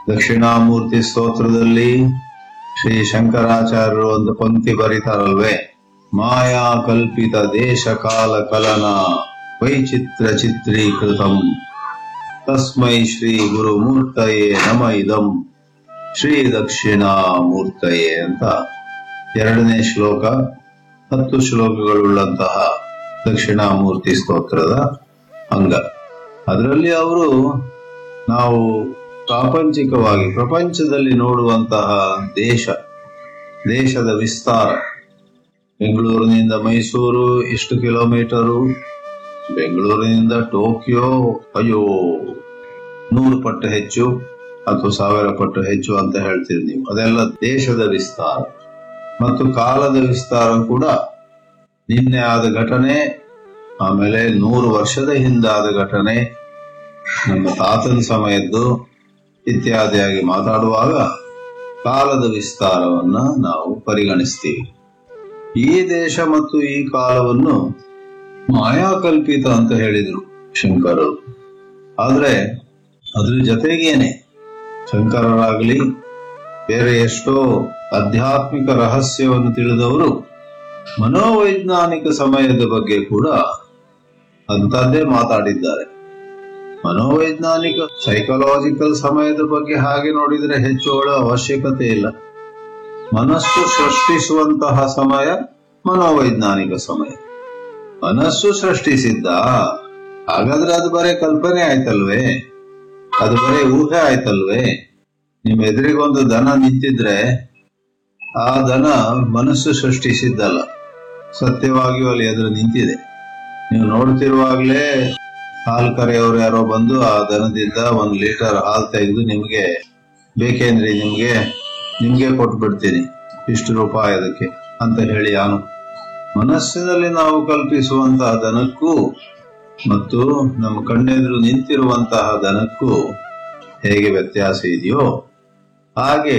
ದಕ್ಷಿಣಾಮೂರ್ತಿ ಸ್ತೋತ್ರದಲ್ಲಿ ಶ್ರೀ ಶಂಕರಾಚಾರ್ಯರು ಒಂದು ಪಂಕ್ತಿ ಬರೀತಾರಲ್ವೇ ಮಾಯಾ ಕಲ್ಪಿತ ದೇಶ ಕಾಲ ಕಲನ ವೈಚಿತ್ರ ಚಿತ್ರೀಕೃತಂ ತಸ್ಮೈ ಶ್ರೀ ಗುರುಮೂರ್ತಯೇ ನಮ ಇದಂ ಶ್ರೀ ದಕ್ಷಿಣಾಮೂರ್ತಯೇ ಅಂತ ಎರಡನೇ ಶ್ಲೋಕ ಹತ್ತು ಶ್ಲೋಕಗಳುಳ್ಳಂತಹ ದಕ್ಷಿಣಾಮೂರ್ತಿ ಸ್ತೋತ್ರದ ಅಂಗ ಅದರಲ್ಲಿ ಅವರು ನಾವು ಪ್ರಾಪಂಚಿಕವಾಗಿ ಪ್ರಪಂಚದಲ್ಲಿ ನೋಡುವಂತಹ ದೇಶ ದೇಶದ ವಿಸ್ತಾರ ಬೆಂಗಳೂರಿನಿಂದ ಮೈಸೂರು ಎಷ್ಟು ಕಿಲೋಮೀಟರು ಬೆಂಗಳೂರಿನಿಂದ ಟೋಕಿಯೋ ಅಯ್ಯೋ ನೂರು ಪಟ್ಟು ಹೆಚ್ಚು ಅಥವಾ ಸಾವಿರ ಪಟ್ಟು ಹೆಚ್ಚು ಅಂತ ಹೇಳ್ತೀರಿ ನೀವು ಅದೆಲ್ಲ ದೇಶದ ವಿಸ್ತಾರ ಮತ್ತು ಕಾಲದ ವಿಸ್ತಾರ ಕೂಡ ನಿನ್ನೆ ಆದ ಘಟನೆ ಆಮೇಲೆ ನೂರು ವರ್ಷದ ಹಿಂದಾದ ಘಟನೆ ನಮ್ಮ ತಾತನ ಸಮಯದ್ದು ಇತ್ಯಾದಿಯಾಗಿ ಮಾತಾಡುವಾಗ ಕಾಲದ ವಿಸ್ತಾರವನ್ನ ನಾವು ಪರಿಗಣಿಸ್ತೀವಿ ಈ ದೇಶ ಮತ್ತು ಈ ಕಾಲವನ್ನು ಮಾಯಾಕಲ್ಪಿತ ಅಂತ ಹೇಳಿದ್ರು ಶಂಕರರು ಆದ್ರೆ ಅದ್ರ ಜೊತೆಗೇನೆ ಶಂಕರರಾಗಲಿ ಬೇರೆ ಎಷ್ಟೋ ಆಧ್ಯಾತ್ಮಿಕ ರಹಸ್ಯವನ್ನು ತಿಳಿದವರು ಮನೋವೈಜ್ಞಾನಿಕ ಸಮಯದ ಬಗ್ಗೆ ಕೂಡ ಅಂತದ್ದೇ ಮಾತಾಡಿದ್ದಾರೆ ಮನೋವೈಜ್ಞಾನಿಕ ಸೈಕಲಾಜಿಕಲ್ ಸಮಯದ ಬಗ್ಗೆ ಹಾಗೆ ನೋಡಿದ್ರೆ ಹೆಚ್ಚು ಹೇಳೋ ಅವಶ್ಯಕತೆ ಇಲ್ಲ ಮನಸ್ಸು ಸೃಷ್ಟಿಸುವಂತಹ ಸಮಯ ಮನೋವೈಜ್ಞಾನಿಕ ಸಮಯ ಮನಸ್ಸು ಸೃಷ್ಟಿಸಿದ್ದ ಹಾಗಾದ್ರೆ ಅದು ಬರೇ ಕಲ್ಪನೆ ಆಯ್ತಲ್ವೇ ಅದು ಬರೇ ಊಹೆ ಆಯ್ತಲ್ವೇ ನಿಮ್ ಎದುರಿಗೊಂದು ದನ ನಿಂತಿದ್ರೆ ಆ ದನ ಮನಸ್ಸು ಸೃಷ್ಟಿಸಿದ್ದಲ್ಲ ಸತ್ಯವಾಗಿಯೂ ಅಲ್ಲಿ ಎದುರು ನಿಂತಿದೆ ನೀವು ನೋಡ್ತಿರುವಾಗ್ಲೇ ಹಾಲು ಕರೆಯವರು ಯಾರೋ ಬಂದು ಆ ದನದಿಂದ ಒಂದು ಲೀಟರ್ ಹಾಲು ತೆಗೆದು ನಿಮ್ಗೆ ಬೇಕೇನ್ರಿ ನಿಮ್ಗೆ ನಿಮ್ಗೆ ಕೊಟ್ಟು ಬಿಡ್ತೀನಿ ಇಷ್ಟು ರೂಪಾಯಿ ಅದಕ್ಕೆ ಅಂತ ಹೇಳಿ ಯಾನು ಮನಸ್ಸಿನಲ್ಲಿ ನಾವು ಕಲ್ಪಿಸುವಂತಹ ದನಕ್ಕೂ ಮತ್ತು ನಮ್ಮ ಕಣ್ಣೆದುರು ನಿಂತಿರುವಂತಹ ದನಕ್ಕೂ ಹೇಗೆ ವ್ಯತ್ಯಾಸ ಇದೆಯೋ ಹಾಗೆ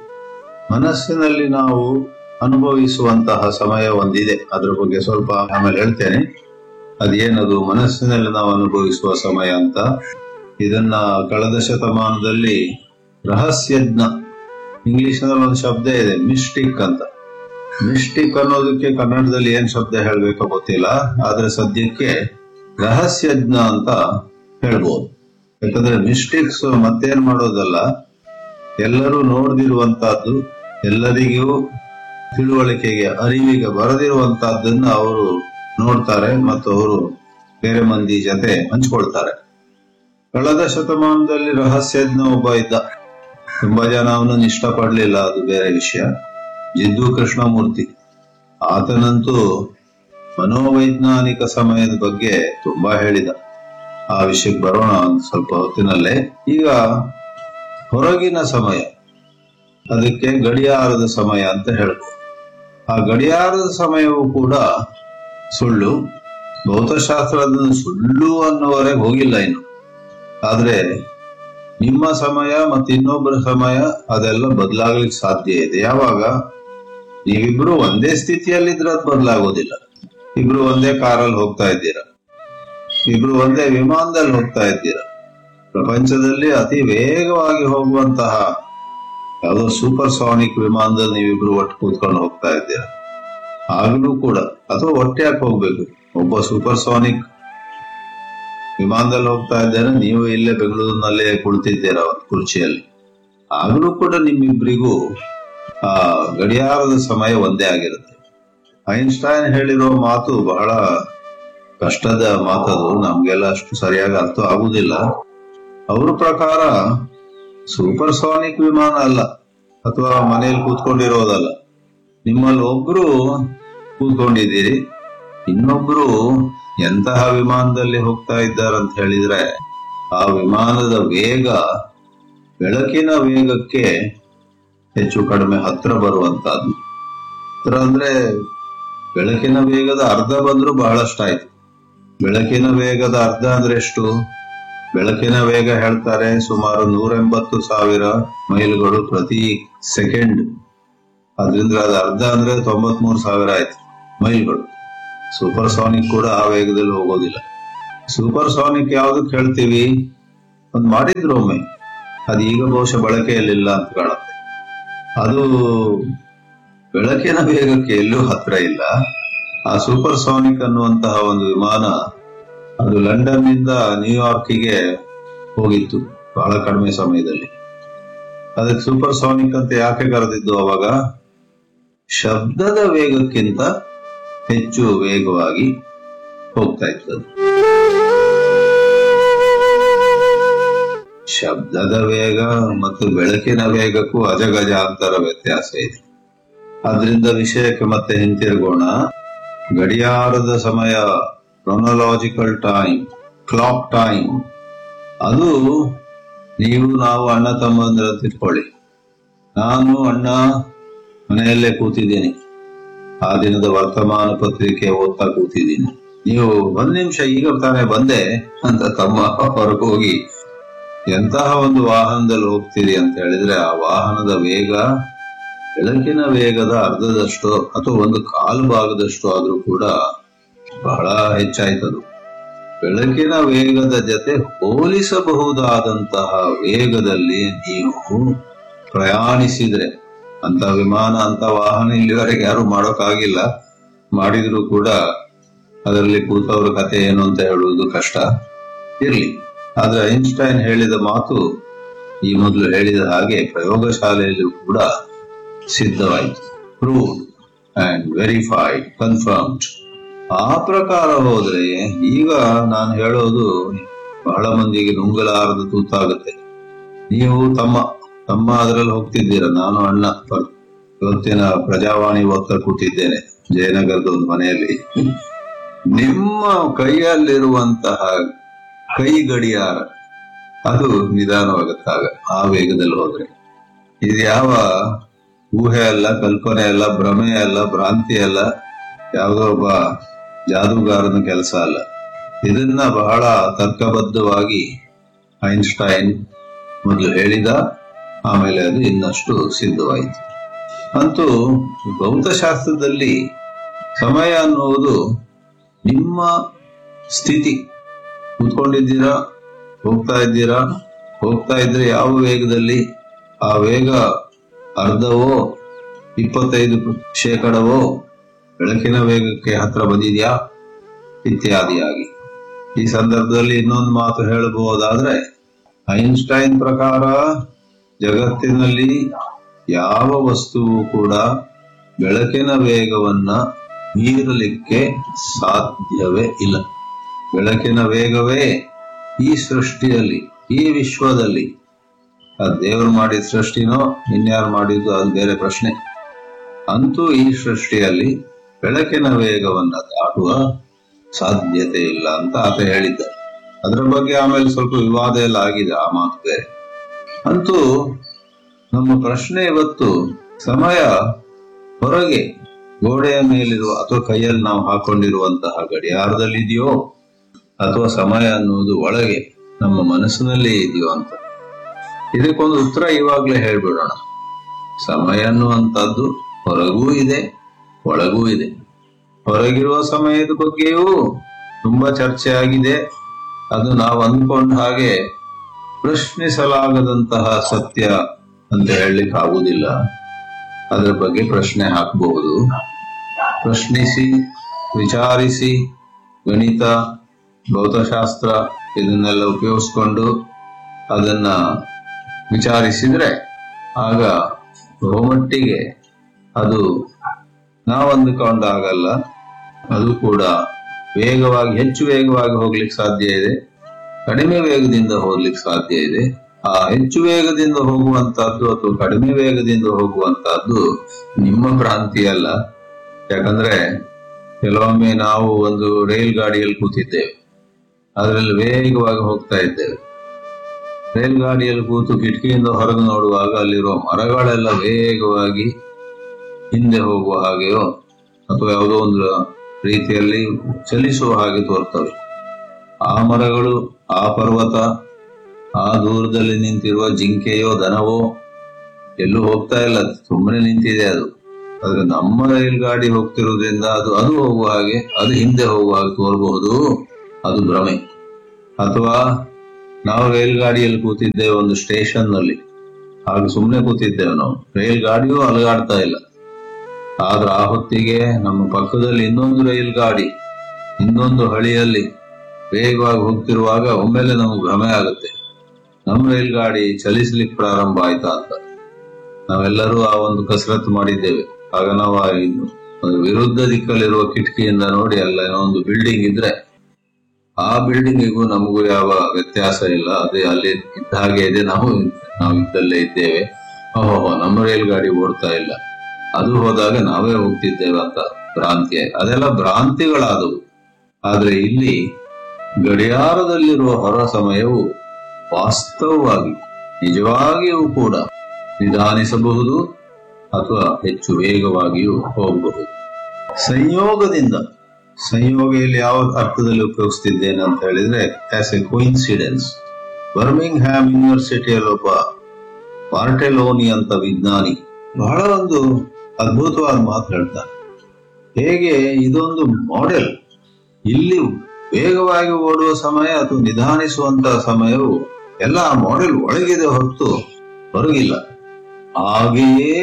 ಮನಸ್ಸಿನಲ್ಲಿ ನಾವು ಅನುಭವಿಸುವಂತಹ ಸಮಯ ಒಂದಿದೆ ಅದ್ರ ಬಗ್ಗೆ ಸ್ವಲ್ಪ ಆಮೇಲೆ ಹೇಳ್ತೇನೆ ಅದೇನದು ಮನಸ್ಸಿನಲ್ಲಿ ನಾವು ಅನುಭವಿಸುವ ಸಮಯ ಅಂತ ಇದನ್ನ ಕಳೆದ ಶತಮಾನದಲ್ಲಿ ರಹಸ್ಯಜ್ಞ ಇಂಗ್ಲಿಷ್ ನಲ್ಲಿ ಒಂದು ಶಬ್ದ ಇದೆ ಮಿಸ್ಟಿಕ್ ಅಂತ ಮಿಸ್ಟಿಕ್ ಅನ್ನೋದಕ್ಕೆ ಕನ್ನಡದಲ್ಲಿ ಏನ್ ಶಬ್ದ ಹೇಳ್ಬೇಕೋ ಗೊತ್ತಿಲ್ಲ ಆದ್ರೆ ಸದ್ಯಕ್ಕೆ ರಹಸ್ಯಜ್ಞ ಅಂತ ಹೇಳ್ಬೋದು ಯಾಕಂದ್ರೆ ಮಿಸ್ಟಿಕ್ಸ್ ಮತ್ತೇನ್ ಮಾಡೋದಲ್ಲ ಎಲ್ಲರೂ ನೋಡ್ದಿರುವಂತಹದ್ದು ಎಲ್ಲರಿಗೂ ತಿಳುವಳಿಕೆಗೆ ಅರಿವಿಗೆ ಬರದಿರುವಂತಹದ್ದನ್ನ ಅವರು ನೋಡ್ತಾರೆ ಮತ್ತು ಅವರು ಬೇರೆ ಮಂದಿ ಜೊತೆ ಹಂಚ್ಕೊಳ್ತಾರೆ ಕಳೆದ ಶತಮಾನದಲ್ಲಿ ರಹಸ್ಯಜ್ಞ ಒಬ್ಬ ಇದ್ದ ತುಂಬಾ ಜನ ಅವನನ್ನು ಇಷ್ಟಪಡ್ಲಿಲ್ಲ ಅದು ಬೇರೆ ವಿಷಯ ಜಿದ್ದು ಕೃಷ್ಣಮೂರ್ತಿ ಆತನಂತೂ ಮನೋವೈಜ್ಞಾನಿಕ ಸಮಯದ ಬಗ್ಗೆ ತುಂಬಾ ಹೇಳಿದ ಆ ವಿಷಯಕ್ಕೆ ಬರೋಣ ಒಂದು ಸ್ವಲ್ಪ ಹೊತ್ತಿನಲ್ಲೇ ಈಗ ಹೊರಗಿನ ಸಮಯ ಅದಕ್ಕೆ ಗಡಿಯಾರದ ಸಮಯ ಅಂತ ಹೇಳ್ಬೋದು ಆ ಗಡಿಯಾರದ ಸಮಯವು ಕೂಡ ಸುಳ್ಳು ಭೌತಶಾಸ್ತ್ರ ಅದನ್ನು ಸುಳ್ಳು ಅನ್ನೋವರೆಗೆ ಹೋಗಿಲ್ಲ ಇನ್ನು ಆದ್ರೆ ನಿಮ್ಮ ಸಮಯ ಮತ್ತು ಇನ್ನೊಬ್ಬರ ಸಮಯ ಅದೆಲ್ಲ ಬದಲಾಗ್ಲಿಕ್ಕೆ ಸಾಧ್ಯ ಇದೆ ಯಾವಾಗ ನೀವಿಬ್ರು ಒಂದೇ ಸ್ಥಿತಿಯಲ್ಲಿದ್ರೆ ಅದು ಬದಲಾಗೋದಿಲ್ಲ ಇಬ್ರು ಒಂದೇ ಕಾರಲ್ಲಿ ಹೋಗ್ತಾ ಇದ್ದೀರಾ ಇಬ್ರು ಒಂದೇ ವಿಮಾನದಲ್ಲಿ ಹೋಗ್ತಾ ಇದ್ದೀರಾ ಪ್ರಪಂಚದಲ್ಲಿ ಅತಿ ವೇಗವಾಗಿ ಹೋಗುವಂತಹ ಯಾವುದೋ ಸೂಪರ್ ಸಾನಿಕ್ ವಿಮಾನದಲ್ಲಿ ನೀವಿಬ್ರು ಒಟ್ಟು ಕೂತ್ಕೊಂಡು ಹೋಗ್ತಾ ಇದ್ದೀರಾ ಆಗಲೂ ಕೂಡ ಅಥವಾ ಒಟ್ಟೆ ಯಾಕೆ ಹೋಗ್ಬೇಕು ಒಬ್ಬ ಸೂಪರ್ ಸಾನಿಕ್ ವಿಮಾನದಲ್ಲಿ ಹೋಗ್ತಾ ಇದ್ದೇನೆ ನೀವು ಇಲ್ಲೇ ಬೆಂಗಳೂರಿನಲ್ಲೇ ಕುಳಿತಿದ್ದೀರಾ ಒಂದು ಕುರ್ಚಿಯಲ್ಲಿ ಆಗಲೂ ಕೂಡ ನಿಮ್ಮಿಬ್ರಿಗೂ ಆ ಗಡಿಯಾರದ ಸಮಯ ಒಂದೇ ಆಗಿರುತ್ತೆ ಐನ್ಸ್ಟೈನ್ ಹೇಳಿರೋ ಮಾತು ಬಹಳ ಕಷ್ಟದ ಮಾತದು ನಮ್ಗೆಲ್ಲ ಅಷ್ಟು ಸರಿಯಾಗಿ ಅರ್ಥ ಆಗುದಿಲ್ಲ ಅವ್ರ ಪ್ರಕಾರ ಸೂಪರ್ ಸಾನಿಕ್ ವಿಮಾನ ಅಲ್ಲ ಅಥವಾ ಮನೆಯಲ್ಲಿ ಕೂತ್ಕೊಂಡಿರೋದಲ್ಲ ನಿಮ್ಮಲ್ಲಿ ಒಬ್ರು ಕೂತ್ಕೊಂಡಿದ್ದೀರಿ ಇನ್ನೊಬ್ರು ಎಂತಹ ವಿಮಾನದಲ್ಲಿ ಹೋಗ್ತಾ ಇದ್ದಾರಂತ ಹೇಳಿದ್ರೆ ಆ ವಿಮಾನದ ವೇಗ ಬೆಳಕಿನ ವೇಗಕ್ಕೆ ಹೆಚ್ಚು ಕಡಿಮೆ ಹತ್ರ ಬರುವಂತಹದ್ದು ಹತ್ರ ಅಂದ್ರೆ ಬೆಳಕಿನ ವೇಗದ ಅರ್ಧ ಬಂದ್ರೂ ಬಹಳಷ್ಟಾಯ್ತು ಬೆಳಕಿನ ವೇಗದ ಅರ್ಧ ಅಂದ್ರೆ ಎಷ್ಟು ಬೆಳಕಿನ ವೇಗ ಹೇಳ್ತಾರೆ ಸುಮಾರು ನೂರ ಎಂಬತ್ತು ಸಾವಿರ ಮೈಲ್ಗಳು ಪ್ರತಿ ಸೆಕೆಂಡ್ ಅದರಿಂದ ಅದು ಅರ್ಧ ಅಂದ್ರೆ ತೊಂಬತ್ ಮೂರು ಸಾವಿರ ಆಯ್ತು ಮೈಲ್ಗಳು ಸೂಪರ್ ಸಾನಿಕ್ ಕೂಡ ಆ ವೇಗದಲ್ಲಿ ಹೋಗೋದಿಲ್ಲ ಸೂಪರ್ ಸಾನಿಕ್ ಯಾವ್ದಕ್ ಹೇಳ್ತೀವಿ ಒಂದ್ ಮಾಡಿದ್ರು ಒಮ್ಮೆ ಅದು ಈಗ ಬಹುಶಃ ಬಳಕೆಯಲ್ಲಿಲ್ಲ ಅಂತ ಕಾಣುತ್ತೆ ಅದು ಬೆಳಕಿನ ವೇಗಕ್ಕೆ ಎಲ್ಲೂ ಹತ್ರ ಇಲ್ಲ ಆ ಸೂಪರ್ ಸಾನಿಕ್ ಅನ್ನುವಂತಹ ಒಂದು ವಿಮಾನ ಅದು ಲಂಡನ್ ನಿಂದ ನ್ಯೂಯಾರ್ಕಿಗೆ ಹೋಗಿತ್ತು ಬಹಳ ಕಡಿಮೆ ಸಮಯದಲ್ಲಿ ಅದಕ್ಕೆ ಸೂಪರ್ ಸಾನಿಕ್ ಅಂತ ಯಾಕೆ ಕರೆದಿದ್ದು ಅವಾಗ ಶಬ್ದದ ವೇಗಕ್ಕಿಂತ ಹೆಚ್ಚು ವೇಗವಾಗಿ ಹೋಗ್ತಾ ಇತ್ತು ಅದು. ಶಬ್ದದ ವೇಗ ಮತ್ತು ಬೆಳಕಿನ ವೇಗಕ್ಕೂ ಅಜಗಜಾಂತರ ವ್ಯತ್ಯಾಸ ಇದೆ ಆದ್ರಿಂದ ವಿಷಯಕ್ಕೆ ಮತ್ತೆ ಹಿಂತಿರುಗೋಣ ಗಡಿಯಾರದ ಸಮಯ ಕ್ರೊನಲಾಜಿಕಲ್ ಟೈಮ್ ಕ್ಲಾಕ್ ಟೈಮ್ ಅದು ನೀವು ನಾವು ಅಣ್ಣ ತಮ್ಮಂದ್ರ ತಿಳ್ಕೊಳ್ಳಿ ನಾನು ಅಣ್ಣ ಮನೆಯಲ್ಲೇ ಕೂತಿದ್ದೀನಿ ಆ ದಿನದ ವರ್ತಮಾನ ಪತ್ರಿಕೆ ಓದ್ತಾ ಕೂತಿದ್ದೀನಿ ನೀವು ಒಂದ್ ನಿಮಿಷ ಈಗ ತಾನೇ ಬಂದೆ ಅಂತ ತಮ್ಮ ಹೊರಗೆ ಹೋಗಿ ಎಂತಹ ಒಂದು ವಾಹನದಲ್ಲಿ ಹೋಗ್ತೀರಿ ಅಂತ ಹೇಳಿದ್ರೆ ಆ ವಾಹನದ ವೇಗ ಬೆಳಕಿನ ವೇಗದ ಅರ್ಧದಷ್ಟು ಅಥವಾ ಒಂದು ಕಾಲು ಭಾಗದಷ್ಟು ಆದ್ರೂ ಕೂಡ ಬಹಳ ಹೆಚ್ಚಾಯ್ತದು ಬೆಳಕಿನ ವೇಗದ ಜೊತೆ ಹೋಲಿಸಬಹುದಾದಂತಹ ವೇಗದಲ್ಲಿ ನೀವು ಪ್ರಯಾಣಿಸಿದ್ರೆ ಅಂತ ವಿಮಾನ ಅಂತ ವಾಹನ ಇಲ್ಲಿವರೆಗೆ ಯಾರು ಮಾಡೋಕ್ಕಾಗಿಲ್ಲ ಮಾಡಿದ್ರು ಕೂಡ ಅದರಲ್ಲಿ ಕೂತವ್ರ ಕತೆ ಏನು ಅಂತ ಹೇಳುವುದು ಕಷ್ಟ ಇರ್ಲಿ ಆದ್ರೆ ಐನ್ಸ್ಟೈನ್ ಹೇಳಿದ ಮಾತು ಈ ಮೊದಲು ಹೇಳಿದ ಹಾಗೆ ಪ್ರಯೋಗಶಾಲೆಯಲ್ಲೂ ಕೂಡ ಸಿದ್ಧವಾಯಿತು ಪ್ರೂವ್ಡ್ ಅಂಡ್ ವೆರಿಫೈಡ್ ಕನ್ಫರ್ಮ್ಡ್ ಆ ಪ್ರಕಾರ ಹೋದ್ರೆ ಈಗ ನಾನು ಹೇಳೋದು ಬಹಳ ಮಂದಿಗೆ ನುಂಗಲಾರದ ತೂತಾಗುತ್ತೆ ನೀವು ತಮ್ಮ ತಮ್ಮ ಅದರಲ್ಲಿ ಹೋಗ್ತಿದ್ದೀರ ನಾನು ಅಣ್ಣ ಪರ್- ಇವತ್ತಿನ ಪ್ರಜಾವಾಣಿ ಓದ್ತಾ ಕೂತಿದ್ದೇನೆ ಜಯನಗರದ ಒಂದು ಮನೆಯಲ್ಲಿ ನಿಮ್ಮ ಕೈಯಲ್ಲಿರುವಂತಹ ಕೈ ಗಡಿಯಾರ ಅದು ನಿಧಾನವಾಗುತ್ತಾಗ ಆ ವೇಗದಲ್ಲಿ ಹೋದ್ರೆ ಇದು ಯಾವ ಊಹೆ ಅಲ್ಲ ಕಲ್ಪನೆ ಅಲ್ಲ ಭ್ರಮೆ ಅಲ್ಲ ಭ್ರಾಂತಿ ಅಲ್ಲ ಯಾವುದೋ ಒಬ್ಬ ಜಾದೂಗಾರನ ಕೆಲಸ ಅಲ್ಲ ಇದನ್ನ ಬಹಳ ತರ್ಕಬದ್ಧವಾಗಿ ಐನ್ಸ್ಟೈನ್ ಮೊದಲು ಹೇಳಿದ ಆಮೇಲೆ ಅದು ಇನ್ನಷ್ಟು ಸಿದ್ಧವಾಯಿತು ಅಂತೂ ಭೌತಶಾಸ್ತ್ರದಲ್ಲಿ ಸಮಯ ಅನ್ನುವುದು ನಿಮ್ಮ ಸ್ಥಿತಿ ಕೂತ್ಕೊಂಡಿದ್ದೀರಾ ಹೋಗ್ತಾ ಇದ್ದೀರಾ ಹೋಗ್ತಾ ಇದ್ರೆ ಯಾವ ವೇಗದಲ್ಲಿ ಆ ವೇಗ ಅರ್ಧವೋ ಇಪ್ಪತ್ತೈದು ಶೇಕಡವೋ ಬೆಳಕಿನ ವೇಗಕ್ಕೆ ಹತ್ರ ಬಂದಿದ್ಯಾ ಇತ್ಯಾದಿಯಾಗಿ ಈ ಸಂದರ್ಭದಲ್ಲಿ ಇನ್ನೊಂದು ಮಾತು ಹೇಳಬಹುದಾದ್ರೆ ಐನ್ಸ್ಟೈನ್ ಪ್ರಕಾರ ಜಗತ್ತಿನಲ್ಲಿ ಯಾವ ವಸ್ತುವು ಕೂಡ ಬೆಳಕಿನ ವೇಗವನ್ನ ಮೀರಲಿಕ್ಕೆ ಸಾಧ್ಯವೇ ಇಲ್ಲ ಬೆಳಕಿನ ವೇಗವೇ ಈ ಸೃಷ್ಟಿಯಲ್ಲಿ ಈ ವಿಶ್ವದಲ್ಲಿ ಅದು ದೇವರು ಮಾಡಿದ ಸೃಷ್ಟಿನೋ ಇನ್ಯಾರು ಮಾಡಿದ್ದು ಅದು ಬೇರೆ ಪ್ರಶ್ನೆ ಅಂತೂ ಈ ಸೃಷ್ಟಿಯಲ್ಲಿ ಬೆಳಕಿನ ವೇಗವನ್ನ ದಾಟುವ ಸಾಧ್ಯತೆ ಇಲ್ಲ ಅಂತ ಆತ ಹೇಳಿದ್ದ ಅದರ ಬಗ್ಗೆ ಆಮೇಲೆ ಸ್ವಲ್ಪ ವಿವಾದ ಎಲ್ಲ ಆಗಿದೆ ಆ ಮಾತು ಬೇರೆ ಅಂತೂ ನಮ್ಮ ಪ್ರಶ್ನೆ ಇವತ್ತು ಸಮಯ ಹೊರಗೆ ಗೋಡೆಯ ಮೇಲಿರುವ ಅಥವಾ ಕೈಯಲ್ಲಿ ನಾವು ಹಾಕೊಂಡಿರುವಂತಹ ಗಡಿಯಾರದಲ್ಲಿದೆಯೋ ಅಥವಾ ಸಮಯ ಅನ್ನುವುದು ಒಳಗೆ ನಮ್ಮ ಮನಸ್ಸಿನಲ್ಲೇ ಇದೆಯೋ ಅಂತ ಇದಕ್ಕೊಂದು ಉತ್ತರ ಇವಾಗ್ಲೇ ಹೇಳ್ಬಿಡೋಣ ಸಮಯ ಅನ್ನುವಂಥದ್ದು ಹೊರಗೂ ಇದೆ ಒಳಗೂ ಇದೆ ಹೊರಗಿರುವ ಸಮಯದ ಬಗ್ಗೆಯೂ ತುಂಬಾ ಚರ್ಚೆ ಆಗಿದೆ ಅದು ನಾವು ಅಂದ್ಕೊಂಡ ಹಾಗೆ ಪ್ರಶ್ನಿಸಲಾಗದಂತಹ ಸತ್ಯ ಅಂತ ಹೇಳಲಿಕ್ಕೆ ಆಗುವುದಿಲ್ಲ ಅದರ ಬಗ್ಗೆ ಪ್ರಶ್ನೆ ಹಾಕಬಹುದು ಪ್ರಶ್ನಿಸಿ ವಿಚಾರಿಸಿ ಗಣಿತ ಭೌತಶಾಸ್ತ್ರ ಇದನ್ನೆಲ್ಲ ಉಪಯೋಗಿಸ್ಕೊಂಡು ಅದನ್ನ ವಿಚಾರಿಸಿದ್ರೆ ಆಗ ಬಹುಮಟ್ಟಿಗೆ ಅದು ನಾವು ಅಂದುಕೊಂಡಾಗಲ್ಲ ಅದು ಕೂಡ ವೇಗವಾಗಿ ಹೆಚ್ಚು ವೇಗವಾಗಿ ಹೋಗ್ಲಿಕ್ಕೆ ಸಾಧ್ಯ ಇದೆ ಕಡಿಮೆ ವೇಗದಿಂದ ಹೋಗ್ಲಿಕ್ಕೆ ಸಾಧ್ಯ ಇದೆ ಆ ಹೆಚ್ಚು ವೇಗದಿಂದ ಹೋಗುವಂತಹದ್ದು ಅಥವಾ ಕಡಿಮೆ ವೇಗದಿಂದ ಹೋಗುವಂತಹದ್ದು ನಿಮ್ಮ ಭ್ರಾಂತಿ ಅಲ್ಲ ಯಾಕಂದ್ರೆ ಕೆಲವೊಮ್ಮೆ ನಾವು ಒಂದು ರೈಲ್ ಗಾಡಿಯಲ್ಲಿ ಕೂತಿದ್ದೇವೆ ಅದರಲ್ಲಿ ವೇಗವಾಗಿ ಹೋಗ್ತಾ ಇದ್ದೇವೆ ರೈಲ್ ಗಾಡಿಯಲ್ಲಿ ಕೂತು ಕಿಟಕಿಯಿಂದ ಹೊರಗೆ ನೋಡುವಾಗ ಅಲ್ಲಿರುವ ಮರಗಳೆಲ್ಲ ವೇಗವಾಗಿ ಹಿಂದೆ ಹೋಗುವ ಹಾಗೆಯೋ ಅಥವಾ ಯಾವುದೋ ಒಂದು ರೀತಿಯಲ್ಲಿ ಚಲಿಸುವ ಹಾಗೆ ತೋರ್ತವೆ ಆ ಮರಗಳು ಆ ಪರ್ವತ ಆ ದೂರದಲ್ಲಿ ನಿಂತಿರುವ ಜಿಂಕೆಯೋ ದನವೋ ಎಲ್ಲೂ ಹೋಗ್ತಾ ಇಲ್ಲ ಸುಮ್ಮನೆ ನಿಂತಿದೆ ಅದು ಆದ್ರೆ ನಮ್ಮ ರೈಲ್ ಗಾಡಿ ಹೋಗ್ತಿರೋದ್ರಿಂದ ಅದು ಅದು ಹೋಗುವ ಹಾಗೆ ಅದು ಹಿಂದೆ ಹೋಗುವ ಹಾಗೆ ತೋರಬಹುದು ಅದು ಭ್ರಮೆ ಅಥವಾ ನಾವು ರೈಲ್ ಗಾಡಿಯಲ್ಲಿ ಕೂತಿದ್ದೇವೆ ಒಂದು ಸ್ಟೇಷನ್ ನಲ್ಲಿ ಹಾಗೆ ಸುಮ್ಮನೆ ಕೂತಿದ್ದೇವೆ ನಾವು ರೈಲ್ ಗಾಡಿಯೂ ಅಲಗಾಡ್ತಾ ಇಲ್ಲ ಆದ್ರೆ ಆ ಹೊತ್ತಿಗೆ ನಮ್ಮ ಪಕ್ಕದಲ್ಲಿ ಇನ್ನೊಂದು ರೈಲ್ ಗಾಡಿ ಇನ್ನೊಂದು ಹಳಿಯಲ್ಲಿ ವೇಗವಾಗಿ ಹೋಗ್ತಿರುವಾಗ ಒಮ್ಮೆಲೆ ನಮಗೆ ಭ್ರಮೆ ಆಗುತ್ತೆ ನಮ್ಮ ರೈಲ್ ಗಾಡಿ ಚಲಿಸ್ಲಿಕ್ಕೆ ಪ್ರಾರಂಭ ಆಯ್ತಾ ಅಂತ ನಾವೆಲ್ಲರೂ ಆ ಒಂದು ಕಸರತ್ತು ಮಾಡಿದ್ದೇವೆ ಆಗ ನಾವು ಆ ಇದು- ಒಂದು ವಿರುದ್ಧ ದಿಕ್ಕಲ್ಲಿರುವ ಕಿಟಕಿಯಿಂದ ನೋಡಿ ಅಲ್ಲ ಏನೋ ಒಂದು ಬಿಲ್ಡಿಂಗ್ ಇದ್ರೆ ಆ ಬಿಲ್ಡಿಂಗಿಗೂ ನಮಗೂ ಯಾವ ವ್ಯತ್ಯಾಸ ಇಲ್ಲ ಅದೇ ಅಲ್ಲಿ ಇದ್ದ ಹಾಗೆ ಇದೆ ನಾವು ನಾವು ಇದ್ದಲ್ಲೇ ಇದ್ದೇವೆ ಓಹೋ ನಮ್ಮ ರೈಲ್ ಗಾಡಿ ಓಡ್ತಾ ಇಲ್ಲ ಅದು ಹೋದಾಗ ನಾವೇ ಹೋಗ್ತಿದ್ದೇವೆ ಅಂತ ಭ್ರಾಂತಿ ಆಯ್ತು. ಅದೆಲ್ಲ ಭ್ರಾಂತಿಗಳಾದವು ಆದ್ರೆ ಇಲ್ಲಿ ಗಡಿಯಾರದಲ್ಲಿರುವ ಹೊರ ಸಮಯವು ವಾಸ್ತವವಾಗಿ ನಿಜವಾಗಿಯೂ ಕೂಡ ನಿಧಾನಿಸಬಹುದು ಅಥವಾ ಹೆಚ್ಚು ವೇಗವಾಗಿಯೂ ಹೋಗಬಹುದು ಸಂಯೋಗದಿಂದ ಸಂಯೋಗ ಇಲ್ಲಿ ಯಾವ ಅರ್ಥದಲ್ಲಿ ಉಪಯೋಗಿಸ್ತಿದ್ದೇನೆ ಅಂತ ಹೇಳಿದ್ರೆ as a coincidence Birmingham ಯೂನಿವರ್ಸಿಟಿಯಲ್ಲಿ ಒಬ್ಬ ಪಾರ್ಟೆಲೋನಿ ಅಂತ ವಿಜ್ಞಾನಿ ಬಹಳ ಒಂದು ಅದ್ಭುತವಾದ ಮಾತು ಹೇಳ್ತಾನೆ ಹೇಗೆ ಇದೊಂದು ಮಾಡೆಲ್ ಇಲ್ಲಿ ವೇಗವಾಗಿ ಓಡುವ ಸಮಯ ಅಥವಾ ನಿಧಾನಿಸುವಂತಹ ಸಮಯವು ಎಲ್ಲ ಆ ಮಾಡೆಲ್ ಒಳಗಿದೆ ಹೊರತು ಹೊರಗಿಲ್ಲ ಹಾಗೆಯೇ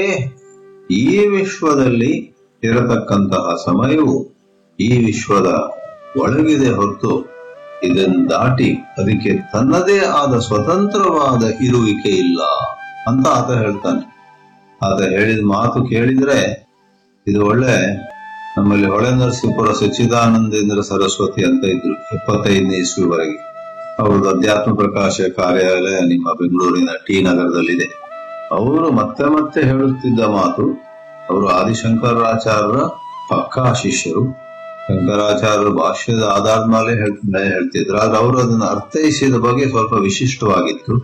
ಈ ವಿಶ್ವದಲ್ಲಿ ಇರತಕ್ಕಂತಹ ಸಮಯವು ಈ ವಿಶ್ವದ ಒಳಗಿದೆ ಹೊರತು ಇದನ್ನು ದಾಟಿ ಅದಕ್ಕೆ ತನ್ನದೇ ಆದ ಸ್ವತಂತ್ರವಾದ ಇರುವಿಕೆ ಇಲ್ಲ ಅಂತ ಆತ ಹೇಳ್ತಾನೆ ಆತ ಹೇಳಿದ ಮಾತು ಕೇಳಿದ್ರೆ ಇದು ಒಳ್ಳೆ ನಮ್ಮಲ್ಲಿ ಹೊಳೆ ನರಸೀಪುರ ಸಚ್ಚಿದಾನಂದೇಂದ್ರ ಸರಸ್ವತಿ ಅಂತ ಇದ್ರು ಎಪ್ಪತ್ತೈದನೇ ಇಸ್ವಿವರೆಗೆ ಅವ್ರದ್ದು ಅಧ್ಯಾತ್ಮ ಪ್ರಕಾಶ ಕಾರ್ಯಾಲಯ ನಿಮ್ಮ ಬೆಂಗಳೂರಿನ ಟಿ ನಗರದಲ್ಲಿದೆ ಅವರು ಮತ್ತೆ ಮತ್ತೆ ಹೇಳುತ್ತಿದ್ದ ಮಾತು ಅವರು ಆದಿಶಂಕರಾಚಾರ್ಯರ ಪಕ್ಕಾ ಶಿಷ್ಯರು ಶಂಕರಾಚಾರ್ಯರ ಭಾಷ್ಯದ ಆಧಾರದ ಮೇಲೆ ಹೇಳ್- ಹೇಳ್ತಿದ್ರು ಆದ್ರೆ ಅವರು ಅದನ್ನು ಅರ್ಥೈಸಿದ ಬಗ್ಗೆ ಸ್ವಲ್ಪ ವಿಶಿಷ್ಟವಾಗಿತ್ತು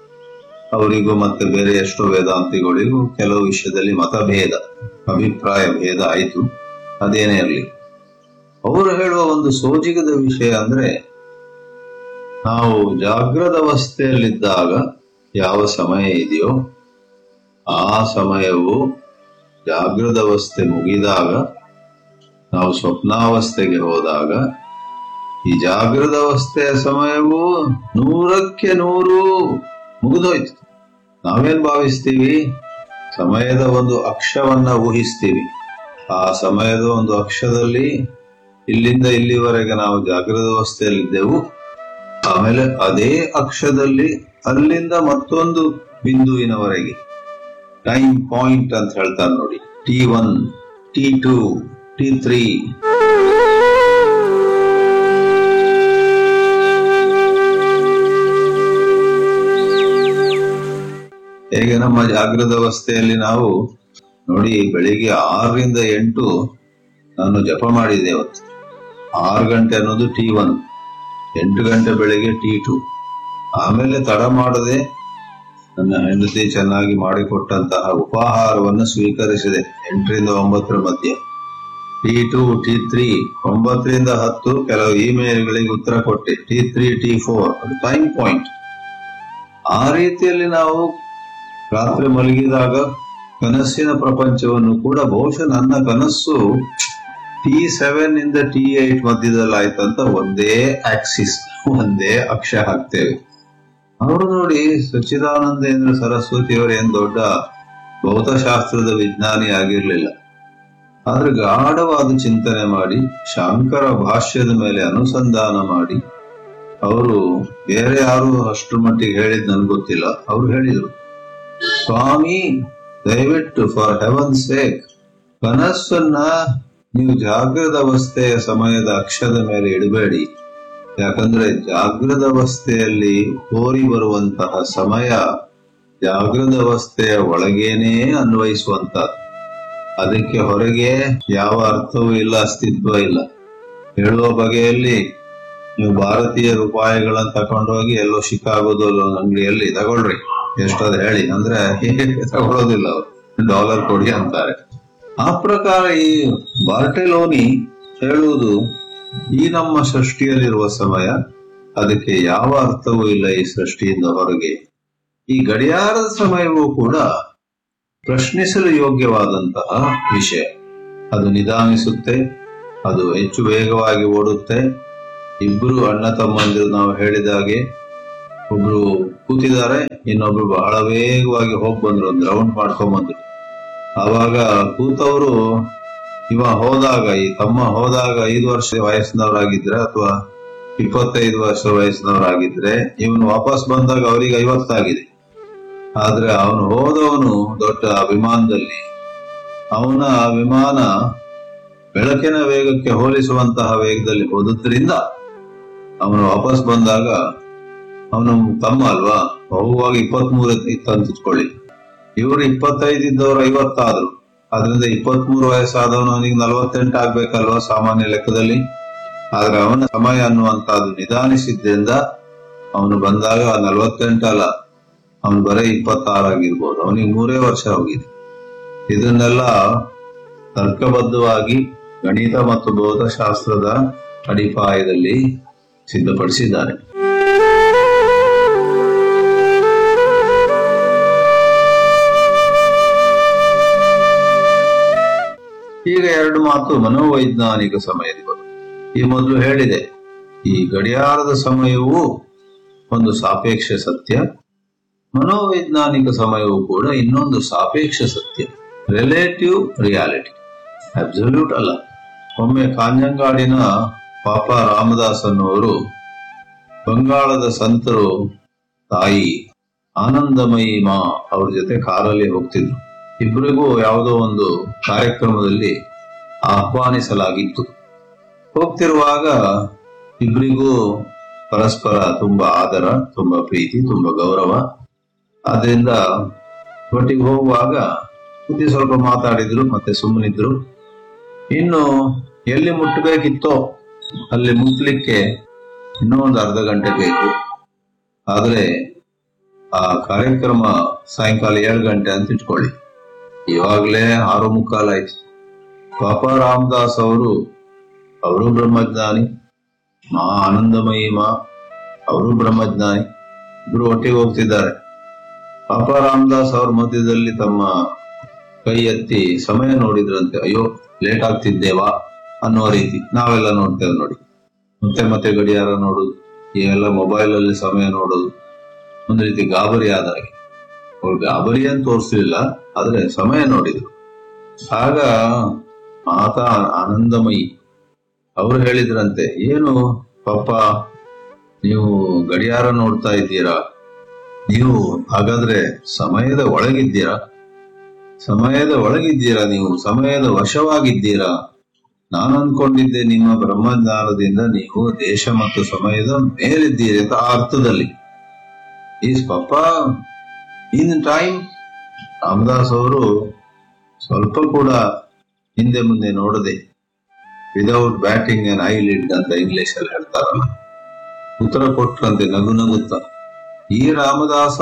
ಅವರಿಗೂ ಮತ್ತೆ ಬೇರೆ ಎಷ್ಟೋ ವೇದಾಂತಿಗಳಿಗೂ ಕೆಲವು ವಿಷಯದಲ್ಲಿ ಮತಭೇದ ಅಭಿಪ್ರಾಯ ಭೇದ ಆಯಿತು ಅದೇನೇ ಇರಲಿ ಅವರು ಹೇಳುವ ಒಂದು ಸೋಜಿಗದ ವಿಷಯ ಅಂದ್ರೆ ನಾವು ಜಾಗೃತ ಅವಸ್ಥೆಯಲ್ಲಿದ್ದಾಗ ಯಾವ ಸಮಯ ಇದೆಯೋ ಆ ಸಮಯವು ಜಾಗೃತ ಅವಸ್ಥೆ ಮುಗಿದಾಗ ನಾವು ಸ್ವಪ್ನಾವಸ್ಥೆಗೆ ಹೋದಾಗ ಈ ಜಾಗೃತ ಅವಸ್ಥೆಯ ಸಮಯವು ನೂರಕ್ಕೆ ನೂರು ಮುಗಿದೋಯ್ತು ನಾವೇನ್ ಭಾವಿಸ್ತೀವಿ ಸಮಯದ ಒಂದು ಅಕ್ಷವನ್ನ ಊಹಿಸ್ತೀವಿ ಆ ಸಮಯದ ಒಂದು ಅಕ್ಷದಲ್ಲಿ ಇಲ್ಲಿಂದ ಇಲ್ಲಿವರೆಗೆ ನಾವು ಜಾಗೃತ ಅವಸ್ಥೆಯಲ್ಲಿದ್ದೆವು ಆಮೇಲೆ ಅದೇ ಅಕ್ಷದಲ್ಲಿ ಅಲ್ಲಿಂದ ಮತ್ತೊಂದು ಬಿಂದುವಿನವರೆಗೆ ಟೈಮ್ ಪಾಯಿಂಟ್ ಅಂತ ಹೇಳ್ತಾರೆ ನೋಡಿ T one T two T three ಹೇಗೆ ನಮ್ಮ ಜಾಗೃತ ಅವಸ್ಥೆಯಲ್ಲಿ ನಾವು ನೋಡಿ ಬೆಳಿಗ್ಗೆ ಆರರಿಂದ ಎಂಟು ನಾನು ಜಪ ಮಾಡಿದೆ ಇವತ್ತು ಆರು ಗಂಟೆ ಅನ್ನೋದು ಟಿ ಒನ್ ಎಂಟು ಗಂಟೆ ಬೆಳಿಗ್ಗೆ ಟಿ ಟು ಆಮೇಲೆ ತಡ ಮಾಡದೆ ನನ್ನ ಹೆಂಡತಿ ಚೆನ್ನಾಗಿ ಮಾಡಿಕೊಟ್ಟಂತಹ ಉಪಾಹಾರವನ್ನು ಸ್ವೀಕರಿಸಿದೆ ಎಂಟರಿಂದ ಒಂಬತ್ತರ ಮಧ್ಯೆ ಟಿ ಟು ಟಿ ತ್ರೀ ಒಂಬತ್ತರಿಂದ ಹತ್ತು ಕೆಲವು ಇಮೇಲ್ಗಳಿಗೆ ಉತ್ತರ ಕೊಟ್ಟೆ ಟಿ ತ್ರೀ ಟಿ ಫೋರ್ ಅದು ಟೈಮ್ ಪಾಯಿಂಟ್ ಆ ರೀತಿಯಲ್ಲಿ ನಾವು ರಾತ್ರಿ ಮಲಗಿದಾಗ ಕನಸಿನ ಪ್ರಪಂಚವನ್ನು ಕೂಡ ಬಹುಶಃ ನನ್ನ ಕನಸು ಟಿ ಸೆವೆನ್ ಇಂದ ಟಿ ಏಟ್ ಮಧ್ಯದಲ್ಲಿ ಆಯ್ತಂತ ಒಂದೇ ಆಕ್ಸಿಸ್ ಒಂದೇ ಅಕ್ಷ ಹಾಕ್ತೇವೆ ಅವರು ನೋಡಿ ಸಚ್ಚಿದಾನಂದೇಂದ್ರ ಸರಸ್ವತಿ ಅವರು ಏನ್ ದೊಡ್ಡ ಭೌತಶಾಸ್ತ್ರದ ವಿಜ್ಞಾನಿ ಆಗಿರ್ಲಿಲ್ಲ ಆದ್ರೆ ಗಾಢವಾದ ಚಿಂತನೆ ಮಾಡಿ ಶಾಂಕರ ಭಾಷ್ಯದ ಮೇಲೆ ಅನುಸಂಧಾನ ಮಾಡಿ ಅವರು ಬೇರೆ ಯಾರು ಅಷ್ಟರ ಮಟ್ಟಿಗೆ ಹೇಳಿದ್ ನನ್ಗೆ ಗೊತ್ತಿಲ್ಲ ಅವ್ರು ಹೇಳಿದ್ರು ಸ್ವಾಮಿ ದಯವಿಟ್ಟು ಫಾರ್ ಹೆವನ್ ಸೇಕ್ ಕನಸನ್ನ ನೀವು ಜಾಗೃತ ಅವಸ್ಥೆಯ ಸಮಯದ ಅಕ್ಷದ ಮೇಲೆ ಇಡಬೇಡಿ ಯಾಕಂದ್ರೆ ಜಾಗೃತ ಅವಸ್ಥೆಯಲ್ಲಿ ಹೋರಿ ಬರುವಂತಹ ಸಮಯ ಜಾಗೃತ ಅವಸ್ಥೆಯ ಒಳಗೇನೆ ಅನ್ವಯಿಸುವಂತ ಅದಕ್ಕೆ ಹೊರಗೆ ಯಾವ ಅರ್ಥವೂ ಇಲ್ಲ ಅಸ್ತಿತ್ವ ಇಲ್ಲ ಹೇಳುವ ಬಗೆಯಲ್ಲಿ ನೀವು ಭಾರತೀಯ ರೂಪಾಯಿಗಳನ್ನ ತಕೊಂಡೋಗಿ ಎಲ್ಲೋ ಶಿಕಾಗೋದು ಅಲ್ಲೋ ಒಂದ್ ಅಂಗಡಿಯಲ್ಲಿ ತಗೊಳ್ರಿ ಎಷ್ಟೋದು ಹೇಳಿ ಅಂದ್ರೆ ತಗೊಳ್ಳೋದಿಲ್ಲ ಅವರು ಡಾಲರ್ ಕೊಡಿ ಅಂತಾರೆ ಆ ಪ್ರಕಾರ ಈ ಬಾರ್ಟೆಲೋನಿ ಹೇಳುವುದು ಈ ನಮ್ಮ ಸೃಷ್ಟಿಯಲ್ಲಿರುವ ಸಮಯ ಅದಕ್ಕೆ ಯಾವ ಅರ್ಥವೂ ಇಲ್ಲ ಈ ಸೃಷ್ಟಿಯಿಂದ ಹೊರಗೆ ಈ ಗಡಿಯಾರದ ಸಮಯವೂ ಕೂಡ ಪ್ರಶ್ನಿಸಲು ಯೋಗ್ಯವಾದಂತಹ ವಿಷಯ ಅದು ನಿಧಾನಿಸುತ್ತೆ ಅದು ಹೆಚ್ಚು ವೇಗವಾಗಿ ಓಡುತ್ತೆ ಇಬ್ಬರು ಅಣ್ಣ ತಮ್ಮಂದಿರು ನಾವು ಹೇಳಿದ ಹಾಗೆ ಒಬ್ರು ಕೂತಿದ್ದಾರೆ ಇನ್ನೊಬ್ರು ಬಹಳ ವೇಗವಾಗಿ ಹೋಗಿ ಬಂದ್ರು ಒಂದು ರೌಂಡ್ ಮಾಡ್ಕೊಂಡ್ ಬಂದ್ರು ಆವಾಗ ಕೂತವರು ಇವ ಹೋದಾಗ ಈ ತಮ್ಮ ಹೋದಾಗ ಐದು ವರ್ಷ ವಯಸ್ಸಿನವರಾಗಿದ್ರೆ ಅಥವಾ ಇಪ್ಪತ್ತೈದು ವರ್ಷ ವಯಸ್ಸಿನವರಾಗಿದ್ರೆ ಇವನು ವಾಪಸ್ ಬಂದಾಗ ಅವರಿಗೆ ಐವತ್ತಾಗಿದೆ ಆದ್ರೆ ಅವನು ಹೋದವನು ದೊಡ್ಡ ವಿಮಾನದಲ್ಲಿ ಅವನ ವಿಮಾನ ಬೆಳಕಿನ ವೇಗಕ್ಕೆ ಹೋಲಿಸುವಂತಹ ವೇಗದಲ್ಲಿ ಹೋದದ್ರಿಂದ ಅವನು ವಾಪಸ್ ಬಂದಾಗ ಅವನು ತಮ್ಮ ಅಲ್ವಾ ಹೋಗುವಾಗ ಇಪ್ಪತ್ತ್ ಮೂರು ಇತ್ತಂತ ಇಟ್ಕೊಳ್ಳಿ ಇವರು ಇಪ್ಪತ್ತೈದು ಇದ್ದವರು ಐವತ್ತಾದ್ರು ಅದರಿಂದ ಇಪ್ಪತ್ತ್ ಮೂರು ವಯಸ್ಸಾದವನು ಅವನಿಗೆ ನಲವತ್ತೆಂಟು ಆಗ್ಬೇಕಲ್ವಾ ಸಾಮಾನ್ಯ ಲೆಕ್ಕದಲ್ಲಿ ಆದ್ರೆ ಅವನ ಸಮಯ ಅನ್ನುವಂತಹದ್ದು ನಿಧಾನಿಸಿದ್ರಿಂದ ಅವನು ಬಂದಾಗ ನಲವತ್ತೆಂಟಲ್ಲ ಅವನು ಬರೀ ಇಪ್ಪತ್ತಾರಾಗಿರ್ಬೋದು ಅವನಿಗೆ ಮೂರೇ ವರ್ಷ ಹೋಗಿದೆ ಇದನ್ನೆಲ್ಲ ತರ್ಕಬದ್ಧವಾಗಿ ಗಣಿತ ಮತ್ತು ಭೌತಶಾಸ್ತ್ರದ ಅಡಿಪಾಯದಲ್ಲಿ ಸಿದ್ಧಪಡಿಸಿದ್ದಾರೆ ಈಗ ಎರಡು ಮಾತು ಮನೋವೈಜ್ಞಾನಿಕ ಸಮಯದ ಬಗ್ಗೆ ಈ ಮೊದಲು ಹೇಳಿದೆ ಈ ಗಡಿಯಾರದ ಸಮಯವು ಒಂದು ಸಾಪೇಕ್ಷ ಸತ್ಯ ಮನೋವೈಜ್ಞಾನಿಕ ಸಮಯವು ಕೂಡ ಇನ್ನೊಂದು ಸಾಪೇಕ್ಷ ಸತ್ಯ ರಿಲೇಟಿವ್ ರಿಯಾಲಿಟಿ ಅಬ್ಸಲ್ಯೂಟ್ ಅಲ್ಲ ಒಮ್ಮೆ ಕಾಂಜಂಗಾಡಿನ ಪಾಪ ರಾಮದಾಸ್ ಅನ್ನುವರು ಬಂಗಾಳದ ಸಂತರು ತಾಯಿ ಆನಂದಮಯಿ ಮಾ ಅವ್ರ ಜೊತೆ ಕಾರಲ್ಲಿ ಹೋಗ್ತಿದ್ರು ಇಬ್ಬರಿಗೂ ಯಾವುದೋ ಒಂದು ಕಾರ್ಯಕ್ರಮದಲ್ಲಿ ಆಹ್ವಾನಿಸಲಾಗಿತ್ತು ಹೋಗ್ತಿರುವಾಗ ಇಬ್ಬರಿಗೂ ಪರಸ್ಪರ ತುಂಬಾ ಆದರ ತುಂಬಾ ಪ್ರೀತಿ ತುಂಬಾ ಗೌರವ ಆದ್ರಿಂದ ಒಟ್ಟಿಗೆ ಹೋಗುವಾಗ ಬುದ್ಧಿ ಸ್ವಲ್ಪ ಮಾತಾಡಿದ್ರು ಮತ್ತೆ ಸುಮ್ಮನಿದ್ರು ಇನ್ನು ಎಲ್ಲಿ ಮುಟ್ಟಬೇಕಿತ್ತೋ ಅಲ್ಲಿ ಮುಟ್ಲಿಕ್ಕೆ ಇನ್ನೂ ಒಂದು ಅರ್ಧ ಗಂಟೆ ಬೇಕು ಆದ್ರೆ ಆ ಕಾರ್ಯಕ್ರಮ ಸಾಯಂಕಾಲ ಏಳು ಗಂಟೆ ಅಂತ ಇಟ್ಕೊಳ್ಳಿ ಇವಾಗ್ಲೇ ಆರು ಮುಕ್ಕಾಲಾಯ್ತು ಪಾಪ ರಾಮದಾಸ್ ಅವರು ಅವರು ಬ್ರಹ್ಮಜ್ಞಾನಿ ಮಾ ಆನಂದಮಯಿ ಮಾ ಅವರು ಬ್ರಹ್ಮಜ್ಞಾನಿ ಇಬ್ರು ಒಟ್ಟಿಗೆ ಹೋಗ್ತಿದ್ದಾರೆ ಪಾಪ ರಾಮದಾಸ್ ಅವ್ರ ಮಧ್ಯದಲ್ಲಿ ತಮ್ಮ ಕೈ ಎತ್ತಿ ಸಮಯ ನೋಡಿದ್ರಂತೆ ಅಯ್ಯೋ ಲೇಟ್ ಆಗ್ತಿದ್ದೇವಾ ಅನ್ನೋ ರೀತಿ ನಾವೆಲ್ಲ ನೋಡ್ತೇವೆ ನೋಡಿ ಮತ್ತೆ ಮತ್ತೆ ಗಡಿಯಾರ ನೋಡುದು ಇವೆಲ್ಲ ಮೊಬೈಲ್ ಅಲ್ಲಿ ಸಮಯ ನೋಡುದು ಒಂದು ರೀತಿ ಗಾಬರಿ ಆದ ಹಾಗೆ ಅವ್ರು ಗಾಬರಿ ಅಂತ ತೋರಿಸ್ಲಿಲ್ಲ ಆದ್ರೆ ಸಮಯ ನೋಡಿದ್ರು ಆಗ ಮಾತಾ ಆನಂದಮಯಿ ಅವರು ಹೇಳಿದ್ರಂತೆ ಏನು ಪಪ್ಪ ನೀವು ಗಡಿಯಾರ ನೋಡ್ತಾ ಇದ್ದೀರಾ ನೀವು ಹಾಗಾದ್ರೆ ಸಮಯದ ಒಳಗಿದ್ದೀರಾ ಸಮಯದ ಒಳಗಿದ್ದೀರಾ ನೀವು ಸಮಯದ ವಶವಾಗಿದ್ದೀರಾ ನಾನು ಅನ್ಕೊಂಡಿದ್ದೆ ನಿಮ್ಮ ಬ್ರಹ್ಮಜ್ಞಾನದಿಂದ ನೀವು ದೇಶ ಮತ್ತು ಸಮಯದ ಮೇಲಿದ್ದೀರಿ ಅಂತ ಆ ಅರ್ಥದಲ್ಲಿ ಈಸ್ ಪಪ್ಪ ಇನ್ ಟೈಮ್ ರಾಮದಾಸ್ ಅವರು ಸ್ವಲ್ಪ ಕೂಡ ಹಿಂದೆ ಮುಂದೆ ನೋಡದೆ without batting and eyelid ಅಂತ ಇಂಗ್ಲಿಷ್ ಅಲ್ಲಿ ಹೇಳ್ತಾರಲ್ಲ ಉತ್ತರ ಕೊಟ್ರಂತೆ ನಗು ನಗುತ್ತ ಈ ರಾಮದಾಸ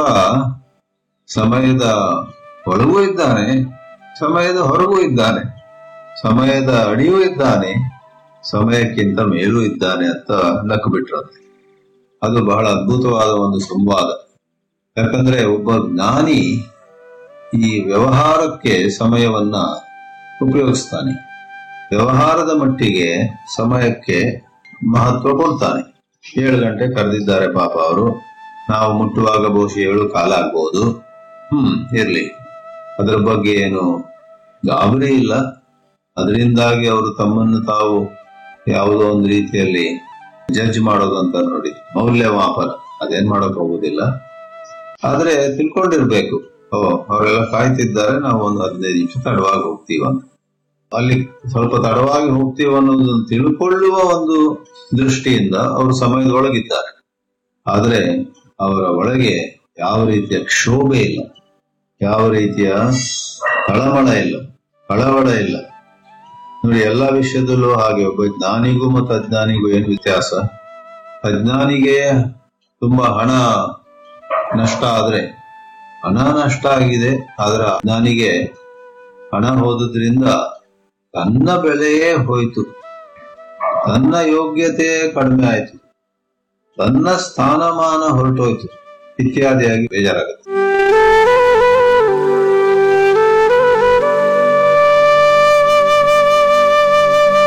ಸಮಯದ ಒಳಗೂ ಇದ್ದಾನೆ ಸಮಯದ ಹೊರಗೂ ಇದ್ದಾನೆ ಸಮಯದ ಅಡಿಯೂ ಇದ್ದಾನೆ ಸಮಯಕ್ಕಿಂತ ಮೇಲೂ ಇದ್ದಾನೆ ಅಂತ ನಕ್ಕು ಬಿಟ್ರಂತೆ ಅದು ಬಹಳ ಅದ್ಭುತವಾದ ಒಂದು ಸಂವಾದ ಯಾಕಂದ್ರೆ ಒಬ್ಬ ಜ್ಞಾನಿ ಈ ವ್ಯವಹಾರಕ್ಕೆ ಸಮಯವನ್ನ ಉಪಯೋಗಿಸ್ತಾನೆ ವ್ಯವಹಾರದ ಮಟ್ಟಿಗೆ ಸಮಯಕ್ಕೆ ಮಹತ್ವ ಕೊಡ್ತಾನೆ ಏಳು ಗಂಟೆ ಕರೆದಿದ್ದಾರೆ ಪಾಪ ಅವರು ನಾವು ಮುಟ್ಟುವಾಗ ಬಹುಶಃ ಏಳು ಕಾಲ ಆಗ್ಬಹುದು ಹ್ಮ್ ಇರ್ಲಿ ಅದರ ಬಗ್ಗೆ ಏನು ಗಾಬರಿ ಇಲ್ಲ ಅದರಿಂದಾಗಿ ಅವರು ತಮ್ಮನ್ನು ತಾವು ಯಾವುದೋ ಒಂದು ರೀತಿಯಲ್ಲಿ ಜಡ್ಜ್ ಮಾಡೋದಂತ ನೋಡಿ ಮೌಲ್ಯಮಾಪನ ಅದೇನ್ ಮಾಡಕ್ ಹೋಗುದಿಲ್ಲ ಆದ್ರೆ ತಿಳ್ಕೊಂಡಿರ್ಬೇಕು ಓ ಅವರೆಲ್ಲ ಕಾಯ್ತಿದ್ದಾರೆ ನಾವು ಒಂದು ಹದಿನೈದು ನಿಮಿಷ ತಡವಾಗಿ ಹೋಗ್ತೀವ ಅಂತ ಅಲ್ಲಿ ಸ್ವಲ್ಪ ತಡವಾಗಿ ಹೋಗ್ತೀವಿ ಅನ್ನೋದನ್ನು ತಿಳ್ಕೊಳ್ಳುವ ಒಂದು ದೃಷ್ಟಿಯಿಂದ ಅವರು ಸಮಯದ ಒಳಗಿದ್ದಾರೆ ಆದ್ರೆ ಅವರ ಒಳಗೆ ಯಾವ ರೀತಿಯ ಕ್ಷೋಭೆ ಇಲ್ಲ ಯಾವ ರೀತಿಯ ತಳಮಳ ಇಲ್ಲ ಕಳವಳ ಇಲ್ಲ ನೋಡಿ ಎಲ್ಲಾ ವಿಷಯದಲ್ಲೂ ಹಾಗೆ ಒಬ್ಬ ಜ್ಞಾನಿಗೂ ಮತ್ತು ಅಜ್ಞಾನಿಗೂ ಏನು ವ್ಯತ್ಯಾಸ ಅಜ್ಞಾನಿಗೆ ತುಂಬಾ ಹಣ ನಷ್ಟ ಆದ್ರೆ ಹಣ ನಷ್ಟ ಆಗಿದೆ ಆದ್ರೆ ಅಜ್ಞಾನಿಗೆ ಹಣ ಹೋದ್ರಿಂದ ತನ್ನ ಬೆಲೆಯೇ ಹೋಯ್ತು ತನ್ನ ಯೋಗ್ಯತೆ ಕಡಿಮೆ ಆಯ್ತು ತನ್ನ ಸ್ಥಾನಮಾನ ಹೊರಟೋಯ್ತು ಇತ್ಯಾದಿಯಾಗಿ ಬೇಜಾರಾಗುತ್ತೆ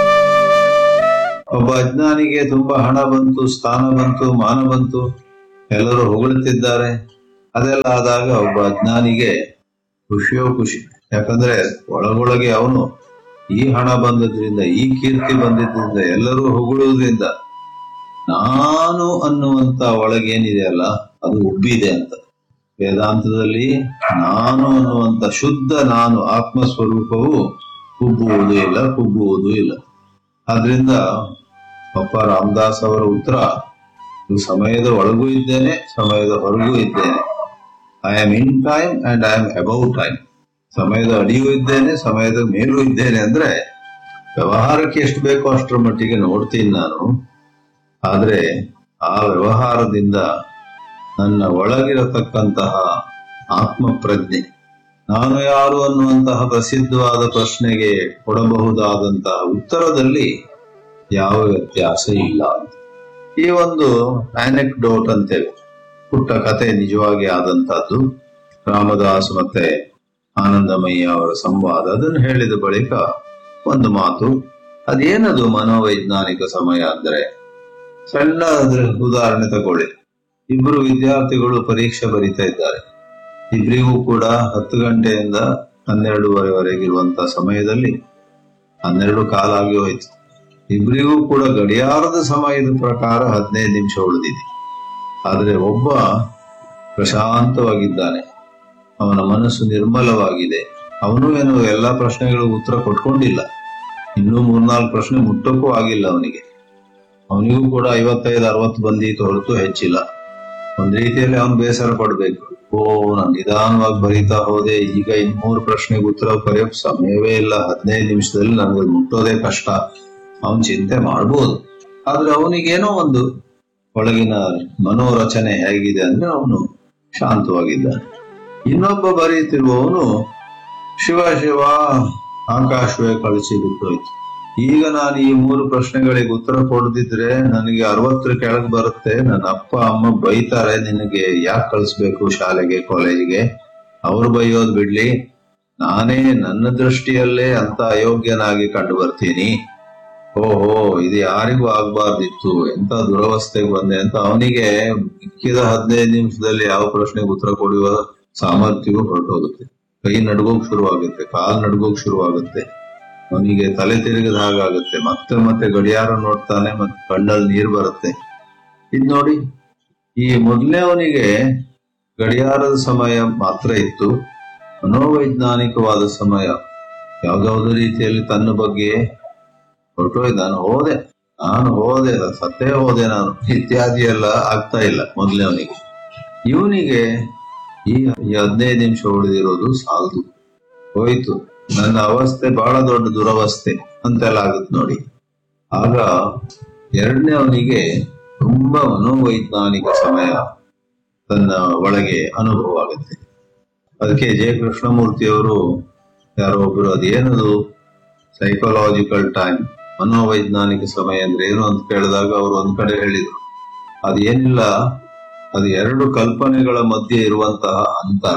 ಒಬ್ಬ ಅಜ್ಞಾನಿಗೆ ತುಂಬಾ ಹಣ ಬಂತು ಸ್ಥಾನ ಬಂತು ಮಾನ ಬಂತು ಎಲ್ಲರೂ ಹೊಗಳುತ್ತಿದ್ದಾರೆ ಅದೆಲ್ಲ ಆದಾಗ ಒಬ್ಬ ಅಜ್ಞಾನಿಗೆ ಖುಷಿಯೋ ಖುಷಿ ಯಾಕಂದ್ರೆ ಒಳಗೊಳಗೆ ಅವನು ಈ ಹಣ ಬಂದದ್ರಿಂದ ಈ ಕೀರ್ತಿ ಬಂದಿದ್ರಿಂದ ಎಲ್ಲರೂ ಹೊಗಳುವುದರಿಂದ ನಾನು ಅನ್ನುವಂತ ಒಳಗೇನಿದೆ ಅಲ್ಲ ಅದು ಉಬ್ಬಿದೆ ಅಂತ ವೇದಾಂತದಲ್ಲಿ ನಾನು ಅನ್ನುವಂತ ಶುದ್ಧ ನಾನು ಆತ್ಮ ಸ್ವರೂಪವು ಕುಬ್ಬುವುದು ಇಲ್ಲ ಕುಬ್ಬುವುದು ಇಲ್ಲ ಆದ್ರಿಂದ ಅಪ್ಪ ರಾಮದಾಸ್ ಅವರ ಉತ್ತರ ಇದು ಸಮಯದ ಒಳಗೂ ಇದ್ದೇನೆ ಸಮಯದ ಹೊರಗೂ ಇದ್ದೇನೆ I am in time and I am above time ಸಮಯದ ಅಡಿಯೂ ಇದ್ದೇನೆ ಸಮಯದ ಮೇಲೂ ಇದ್ದೇನೆ ಅಂದ್ರೆ ವ್ಯವಹಾರಕ್ಕೆ ಎಷ್ಟು ಬೇಕೋ ಅಷ್ಟರ ಮಟ್ಟಿಗೆ ನೋಡ್ತೀನಿ ನಾನು ಆದ್ರೆ ಆ ವ್ಯವಹಾರದಿಂದ ನನ್ನ ಒಳಗಿರತಕ್ಕಂತಹ ಆತ್ಮ ಪ್ರಜ್ಞೆ ನಾನು ಯಾರು ಅನ್ನುವಂತಹ ಪ್ರಸಿದ್ಧವಾದ ಪ್ರಶ್ನೆಗೆ ಕೊಡಬಹುದಾದಂತಹ ಉತ್ತರದಲ್ಲಿ ಯಾವ ವ್ಯತ್ಯಾಸ ಇಲ್ಲ ಈ ಒಂದು ಆನೆಕ್ಡೋಟ್ ಅಂತೇವೆ ಪುಟ್ಟ ಕತೆ ನಿಜವಾಗಿ ಆದಂತಹದ್ದು ರಾಮದಾಸ್ ಮತ್ತೆ ಆನಂದಮಯ್ಯ ಅವರ ಸಂವಾದ ಅದನ್ನು ಹೇಳಿದ ಬಳಿಕ ಒಂದು ಮಾತು ಅದೇನದು ಮನೋವೈಜ್ಞಾನಿಕ ಸಮಯ ಅಂದ್ರೆ ಸಣ್ಣ ಅದ್ರ ಉದಾಹರಣೆ ತಗೊಳ್ಳಿ ಇಬ್ಬರು ವಿದ್ಯಾರ್ಥಿಗಳು ಪರೀಕ್ಷೆ ಬರೀತಾ ಇದ್ದಾರೆ ಇಬ್ಬರಿಗೂ ಕೂಡ ಹತ್ತು ಗಂಟೆಯಿಂದ ಹನ್ನೆರಡೂವರೆವರೆಗಿರುವಂತಹ ಸಮಯದಲ್ಲಿ ಹನ್ನೆರಡು ಕಾಲಾಗಿ ಹೋಯ್ತು ಇಬ್ಬರಿಗೂ ಕೂಡ ಗಡಿಯಾರದ ಸಮಯದ ಪ್ರಕಾರ ಹದಿನೈದು ನಿಮಿಷ ಉಳಿದಿದೆ ಆದರೆ ಒಬ್ಬ ಪ್ರಶಾಂತವಾಗಿದ್ದಾನೆ ಅವನ ಮನಸ್ಸು ನಿರ್ಮಲವಾಗಿದೆ ಅವನು ಏನು ಎಲ್ಲಾ ಪ್ರಶ್ನೆಗಳಿಗೆ ಉತ್ತರ ಕೊಟ್ಕೊಂಡಿಲ್ಲ ಇನ್ನೂ ಮೂರ್ನಾಲ್ಕು ಪ್ರಶ್ನೆ ಮುಟ್ಟಕ್ಕೂ ಆಗಿಲ್ಲ ಅವನಿಗೆ ಅವನಿಗೂ ಕೂಡ ಐವತ್ತೈದು ಅರವತ್ತು ಬಂದೀತು ಹೊರತು ಹೆಚ್ಚಿಲ್ಲ ಒಂದ್ ರೀತಿಯಲ್ಲಿ ಅವನು ಬೇಸರ ಪಡ್ಬೇಕು ಓ ನಾನು ನಿಧಾನವಾಗಿ ಬರೀತಾ ಹೋದೆ ಈಗ ಇನ್ ಮೂರು ಪ್ರಶ್ನೆಗೆ ಉತ್ತರ ಬರೆಯೋಕ್ ಸಮಯವೇ ಇಲ್ಲ ಹದಿನೈದು ನಿಮಿಷದಲ್ಲಿ ನನಗೆ ಮುಟ್ಟೋದೇ ಕಷ್ಟ ಅವನ್ ಚಿಂತೆ ಮಾಡ್ಬೋದು ಆದ್ರೆ ಅವನಿಗೇನೋ ಒಂದು ಒಳಗಿನ ಮನೋರಚನೆ ಹೇಗಿದೆ ಅಂದ್ರೆ ಅವನು ಶಾಂತವಾಗಿದ್ದಾನೆ ಇನ್ನೊಬ್ಬ ಬರೀತಿರುವವನು ಶಿವ ಶಿವ ಆಕಾಶವೇ ಕಳಿಸಿ ಬಿಟ್ಟೋಯ್ತು ಈಗ ನಾನು ಈ ಮೂರು ಪ್ರಶ್ನೆಗಳಿಗೆ ಉತ್ತರ ಕೊಡದಿದ್ರೆ ನನಗೆ ಅರವತ್ತರ ಕೆಳಗೆ ಬರುತ್ತೆ ನನ್ನ ಅಪ್ಪ ಅಮ್ಮ ಬೈತಾರೆ ನಿನಗೆ ಯಾಕೆ ಕಳಿಸ್ಬೇಕು ಶಾಲೆಗೆ ಕಾಲೇಜಿಗೆ ಅವ್ರು ಬೈಯೋದ್ ಬಿಡ್ಲಿ ನಾನೇ ನನ್ನ ದೃಷ್ಟಿಯಲ್ಲೇ ಅಂತ ಅಯೋಗ್ಯನಾಗಿ ಕಂಡು ಬರ್ತೀನಿ ಓಹೋ ಇದು ಯಾರಿಗೂ ಆಗ್ಬಾರ್ದಿತ್ತು ಎಂತ ದುರವಸ್ಥೆಗೆ ಬಂದೆ ಅಂತ ಅವನಿಗೆ ಮಿಕ್ಕಿದ ಹದಿನೈದು ನಿಮಿಷದಲ್ಲಿ ಯಾವ ಪ್ರಶ್ನೆಗೆ ಉತ್ತರ ಕೊಡುವ ಸಾಮರ್ಥ್ಯವು ಹೊರಟೋಗುತ್ತೆ ಕೈ ನಡ್ಗೋಕ್ ಶುರುವಾಗುತ್ತೆ ಕಾಲ್ ನಡ್ಗೋಕ್ ಶುರುವಾಗುತ್ತೆ ಅವನಿಗೆ ತಲೆ ತಿರುಗಿದ ಹಾಗಾಗುತ್ತೆ ಮತ್ತೆ ಮತ್ತೆ ಗಡಿಯಾರ ನೋಡ್ತಾನೆ ಮತ್ತೆ ಕಣ್ಣಲ್ಲಿ ನೀರ್ ಬರುತ್ತೆ ಇದ್ ನೋಡಿ ಈ ಮೊದಲನೇ ಅವನಿಗೆ ಗಡಿಯಾರದ ಸಮಯ ಮಾತ್ರ ಇತ್ತು ಮನೋವೈಜ್ಞಾನಿಕವಾದ ಸಮಯ ಯಾವ್ದಾವ್ದು ರೀತಿಯಲ್ಲಿ ತನ್ನ ಬಗ್ಗೆ ಹೊರಟೋಯ್ತು ನಾನು ಹೋದೆ ನಾನು ಹೋದೆ ಸತ್ತೇ ಹೋದೆ ನಾನು ಇತ್ಯಾದಿ ಎಲ್ಲ ಆಗ್ತಾ ಇಲ್ಲ ಮೊದಲನೇವನಿಗೆ ಇವನಿಗೆ ಈ ಈ ಹದಿನೈದು ನಿಮಿಷ ಉಳಿದಿರೋದು ಸಾಲದು ಹೋಯ್ತು ನನ್ನ ಅವಸ್ಥೆ ಬಹಳ ದೊಡ್ಡ ದುರವಸ್ಥೆ ಅಂತೆಲ್ಲ ಆಗುತ್ತೆ ನೋಡಿ ಆಗ ಎರಡನೇ ಅವನಿಗೆ ತುಂಬಾ ಮನೋವೈಜ್ಞಾನಿಕ ಸಮಯ ತನ್ನ ಒಳಗೆ ಅನುಭವ ಆಗುತ್ತೆ ಅದಕ್ಕೆ ಜಯ ಕೃಷ್ಣಮೂರ್ತಿಯವರು ಯಾರೋ ಒಬ್ರು ಅದೇನದು ಸೈಕಾಲಜಿಕಲ್ ಟೈಮ್ ಮನೋವೈಜ್ಞಾನಿಕ ಸಮಯ ಅಂದ್ರೆ ಏನು ಅಂತ ಕೇಳಿದಾಗ ಅವರು ಒಂದ್ ಕಡೆ ಹೇಳಿದ್ರು ಅದೇನಿಲ್ಲ ಅದು ಎರಡು ಕಲ್ಪನೆಗಳ ಮಧ್ಯೆ ಇರುವಂತಹ ಅಂತರ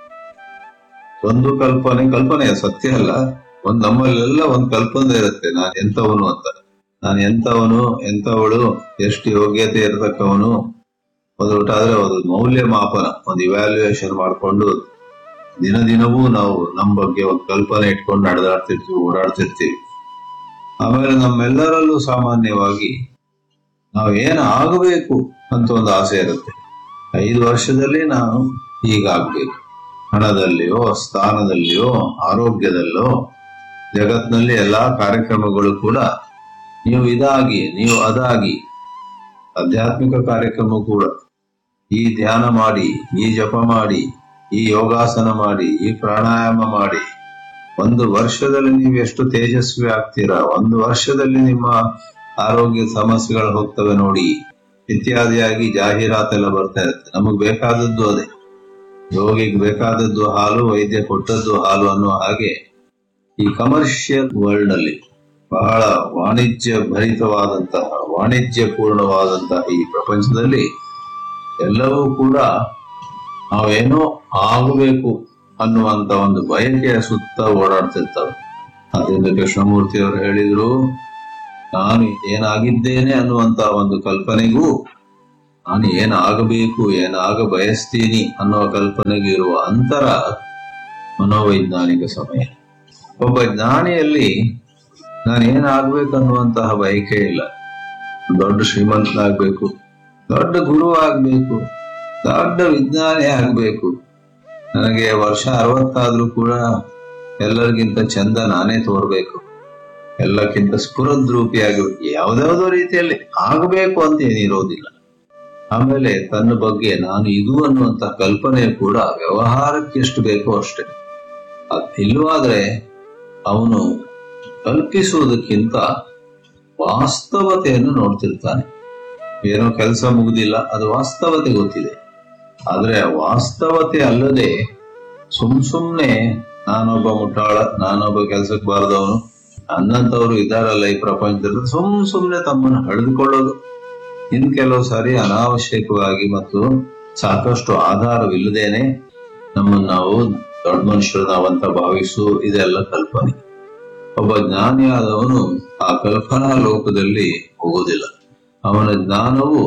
ಒಂದು ಕಲ್ಪನೆ ಕಲ್ಪನೆ ಸತ್ಯ ಅಲ್ಲ ಒಂದ್ ನಮ್ಮಲ್ಲೆಲ್ಲ ಒಂದ್ ಕಲ್ಪನೆ ಇರುತ್ತೆ ನಾನು ಎಂತವನು ಅಂತ ನಾನು ಎಂತವನು ಎಂತವಳು ಎಷ್ಟು ಯೋಗ್ಯತೆ ಇರತಕ್ಕವನು ಒಂದೊಟ್ಟಾದ್ರೆ ಒಂದು ಮೌಲ್ಯಮಾಪನ ಒಂದು ಇವ್ಯಾಲ್ಯೂಯೇಷನ್ ಮಾಡಿಕೊಂಡು ದಿನ ದಿನವೂ ನಾವು ನಮ್ಮ ಬಗ್ಗೆ ಒಂದು ಕಲ್ಪನೆ ಇಟ್ಕೊಂಡು ನಡೆದಾಡ್ತಿರ್ತೀವಿ ಓಡಾಡ್ತಿರ್ತೀವಿ ಆಮೇಲೆ ನಮ್ಮೆಲ್ಲರಲ್ಲೂ ಸಾಮಾನ್ಯವಾಗಿ ನಾವು ಏನು ಆಗಬೇಕು ಅಂತ ಒಂದು ಆಸೆ ಇರುತ್ತೆ ಐದು ವರ್ಷದಲ್ಲಿ ನಾನು ಹೀಗಾಗ್ಬೇಕು ಹಣದಲ್ಲಿಯೋ ಸ್ಥಾನದಲ್ಲಿಯೋ ಆರೋಗ್ಯದಲ್ಲೋ ಜಗತ್ನಲ್ಲಿ ಎಲ್ಲಾ ಕಾರ್ಯಕ್ರಮಗಳು ಕೂಡ ನೀವು ಇದಾಗಿ ನೀವು ಅದಾಗಿ ಆಧ್ಯಾತ್ಮಿಕ ಕಾರ್ಯಕ್ರಮ ಕೂಡ ಈ ಧ್ಯಾನ ಮಾಡಿ ಈ ಜಪ ಮಾಡಿ ಈ ಯೋಗಾಸನ ಮಾಡಿ ಈ ಪ್ರಾಣಾಯಾಮ ಮಾಡಿ ಒಂದು ವರ್ಷದಲ್ಲಿ ನೀವು ಎಷ್ಟು ತೇಜಸ್ವಿ ಆಗ್ತೀರಾ ಒಂದು ವರ್ಷದಲ್ಲಿ ನಿಮ್ಮ ಆರೋಗ್ಯ ಸಮಸ್ಯೆಗಳು ಹೋಗ್ತವೆ ನೋಡಿ ಇತ್ಯಾದಿಯಾಗಿ ಜಾಹೀರಾತೆಲ್ಲ ಬರ್ತಾ ಇರುತ್ತೆ ನಮಗ್ ಬೇಕಾದದ್ದು ಅದೇ ರೋಗಿಗೆ ಬೇಕಾದದ್ದು ಹಾಲು ವೈದ್ಯ ಕೊಟ್ಟದ್ದು ಹಾಲು ಅನ್ನೋ ಹಾಗೆ ಈ ಕಮರ್ಷಿಯಲ್ ವರ್ಲ್ಡ್ ಅಲ್ಲಿ ಬಹಳ ವಾಣಿಜ್ಯ ಭರಿತವಾದಂತಹ ವಾಣಿಜ್ಯ ಪೂರ್ಣವಾದಂತಹ ಈ ಪ್ರಪಂಚದಲ್ಲಿ ಎಲ್ಲವೂ ಕೂಡ ನಾವೇನೋ ಆಗಬೇಕು ಅನ್ನುವಂತ ಒಂದು ಬಯಕೆಯ ಸುತ್ತ ಓಡಾಡ್ತಿರ್ತವೆ ಅದರಿಂದ ಕೃಷ್ಣಮೂರ್ತಿ ಅವರು ಹೇಳಿದ್ರು ನಾನು ಏನಾಗಿದ್ದೇನೆ ಅನ್ನುವಂತ ಒಂದು ಕಲ್ಪನೆಗೂ ನಾನು ಏನಾಗಬೇಕು ಏನಾಗ ಬಯಸ್ತೀನಿ ಅನ್ನುವ ಕಲ್ಪನೆಗೆ ಇರುವ ಅಂತರ ಮನೋವೈಜ್ಞಾನಿಕ ಸಮಯ ಒಬ್ಬ ಜ್ಞಾನಿಯಲ್ಲಿ ನಾನು ಏನಾಗ್ಬೇಕನ್ನುವಂತಹ ಬಯಕೆ ಇಲ್ಲ ದೊಡ್ಡ ಶ್ರೀಮಂತನಾಗ್ಬೇಕು ದೊಡ್ಡ ಗುರು ಆಗ್ಬೇಕು ದೊಡ್ಡ ವಿಜ್ಞಾನಿ ಆಗ್ಬೇಕು ನನಗೆ ವರ್ಷ ಅರವತ್ತಾದ್ರೂ ಕೂಡ ಎಲ್ಲರಿಗಿಂತ ಚಂದ ನಾನೇ ತೋರ್ಬೇಕು ಎಲ್ಲಕ್ಕಿಂತ ಸ್ಫುರದ್ರೂಪಿಯಾಗಬೇಕು ಯಾವ್ದಾವುದೋ ರೀತಿಯಲ್ಲಿ ಆಗಬೇಕು ಅಂತ ಏನಿರೋದಿಲ್ಲ ಆಮೇಲೆ ತನ್ನ ಬಗ್ಗೆ ನಾನು ಇದು ಅನ್ನುವಂತ ಕಲ್ಪನೆ ಕೂಡ ವ್ಯವಹಾರಕ್ಕೆ ಎಷ್ಟು ಬೇಕೋ ಅಷ್ಟೇ ಅದ್ ಇಲ್ವಾದ್ರೆ ಅವನು ಕಲ್ಪಿಸುವುದಕ್ಕಿಂತ ವಾಸ್ತವತೆಯನ್ನು ನೋಡ್ತಿರ್ತಾನೆ ಏನೋ ಕೆಲಸ ಮುಗುದಿಲ್ಲ ಅದು ವಾಸ್ತವತೆ ಗೊತ್ತಿದೆ ಆದ್ರೆ ವಾಸ್ತವತೆ ಅಲ್ಲದೆ ಸುಮ್ ಸುಮ್ನೆ ನಾನೊಬ್ಬ ಮುಟ್ಟಾಳ ನಾನೊಬ್ಬ ಕೆಲ್ಸಕ್ಕೆ ಬಾರದವನು ನನ್ನಂತವ್ರು ಇದ್ದಾರಲ್ಲ ಈ ಪ್ರಪಂಚದಲ್ಲಿ ಸುಮ್ ಸುಮ್ನೆ ತಮ್ಮನ್ನು ಹಳೆದುಕೊಳ್ಳೋದು ಇನ್ ಕೆಲವು ಸಾರಿ ಅನಾವಶ್ಯಕವಾಗಿ ಮತ್ತು ಸಾಕಷ್ಟು ಆಧಾರವಿಲ್ಲದೇನೆ ನಮ್ಮನ್ನು ನಾವು ದೊಡ್ಡ ಮನುಷ್ಯರು ನಾವಂತ ಭಾವಿಸು ಇದೆಲ್ಲ ಕಲ್ಪನೆ ಒಬ್ಬ ಜ್ಞಾನಿಯಾದವನು ಆ ಕಲ್ಪನಾ ಲೋಕದಲ್ಲಿ ಹೋಗುವುದಿಲ್ಲ ಅವನ ಜ್ಞಾನವು